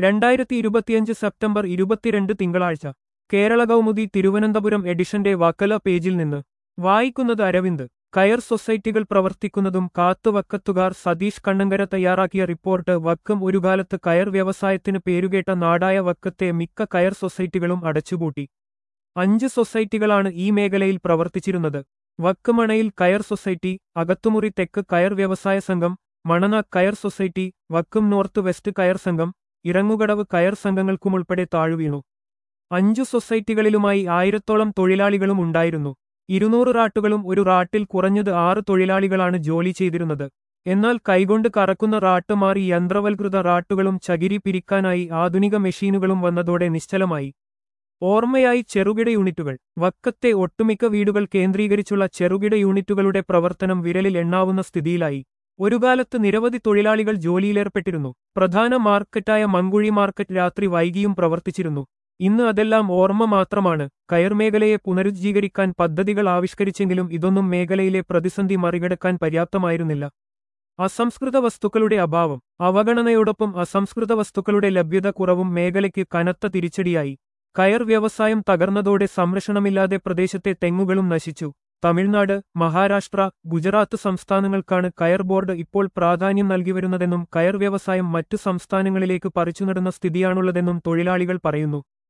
രണ്ടായിരത്തി ഇരുപത്തിയഞ്ച് സെപ്റ്റംബർ ഇരുപത്തിരണ്ട് തിങ്കളാഴ്ച കേരള കൗമുദി തിരുവനന്തപുരം എഡിഷന്റെ വക്കല പേജിൽ നിന്ന് വായിക്കുന്നത് അരവിന്ദ് കയർ സൊസൈറ്റികൾ പ്രവർത്തിക്കുന്നതും കാത്തുവക്കത്തുകാർ സതീഷ് കണ്ണങ്കര തയ്യാറാക്കിയ റിപ്പോർട്ട് വക്കം ഒരു കാലത്ത് കയർ വ്യവസായത്തിന് പേരുകേട്ട നാടായ വക്കത്തെ മിക്ക കയർ സൊസൈറ്റികളും അടച്ചുപൂട്ടി അഞ്ച് സൊസൈറ്റികളാണ് ഈ മേഖലയിൽ പ്രവർത്തിച്ചിരുന്നത് വക്കുമണയിൽ കയർ സൊസൈറ്റി അകത്തുമുറി തെക്ക് കയർ വ്യവസായ സംഘം മണന കയർ സൊസൈറ്റി വക്കം നോർത്ത് വെസ്റ്റ് കയർ സംഘം ഇറങ്ങുകടവ് കയർ സംഘങ്ങൾക്കുമുൾപ്പെടെ താഴുവീണു അഞ്ചു സൊസൈറ്റികളിലുമായി ആയിരത്തോളം തൊഴിലാളികളും ഉണ്ടായിരുന്നു ഇരുന്നൂറ് റാട്ടുകളും ഒരു റാട്ടിൽ കുറഞ്ഞത് ആറ് തൊഴിലാളികളാണ് ജോലി ചെയ്തിരുന്നത് എന്നാൽ കൈകൊണ്ട് കറക്കുന്ന റാട്ട് മാറി യന്ത്രവൽകൃത റാട്ടുകളും ചകിരി പിരിക്കാനായി ആധുനിക മെഷീനുകളും വന്നതോടെ നിശ്ചലമായി ഓർമ്മയായി ചെറുകിട യൂണിറ്റുകൾ വക്കത്തെ ഒട്ടുമിക്ക വീടുകൾ കേന്ദ്രീകരിച്ചുള്ള ചെറുകിട യൂണിറ്റുകളുടെ പ്രവർത്തനം വിരലിൽ എണ്ണാവുന്ന സ്ഥിതിയിലായി ഒരു കാലത്ത് നിരവധി തൊഴിലാളികൾ ജോലിയിലേർപ്പെട്ടിരുന്നു പ്രധാന മാർക്കറ്റായ മങ്കുഴി മാർക്കറ്റ് രാത്രി വൈകിയും പ്രവർത്തിച്ചിരുന്നു ഇന്ന് അതെല്ലാം ഓർമ്മ മാത്രമാണ് കയർ മേഖലയെ പുനരുജ്ജീകരിക്കാൻ പദ്ധതികൾ ആവിഷ്കരിച്ചെങ്കിലും ഇതൊന്നും മേഖലയിലെ പ്രതിസന്ധി മറികടക്കാൻ പര്യാപ്തമായിരുന്നില്ല അസംസ്കൃത വസ്തുക്കളുടെ അഭാവം അവഗണനയോടൊപ്പം അസംസ്കൃത വസ്തുക്കളുടെ ലഭ്യത കുറവും മേഖലയ്ക്ക് കനത്ത തിരിച്ചടിയായി കയർ വ്യവസായം തകർന്നതോടെ സംരക്ഷണമില്ലാതെ പ്രദേശത്തെ തെങ്ങുകളും നശിച്ചു തമിഴ്നാട് മഹാരാഷ്ട്ര ഗുജറാത്ത് സംസ്ഥാനങ്ങൾക്കാണ് കയർ ബോർഡ് ഇപ്പോൾ പ്രാധാന്യം നൽകിവരുന്നതെന്നും കയർ വ്യവസായം മറ്റു സംസ്ഥാനങ്ങളിലേക്ക് പറിച്ചുനടുന്ന സ്ഥിതിയാണുള്ളതെന്നും തൊഴിലാളികൾ പറയുന്നു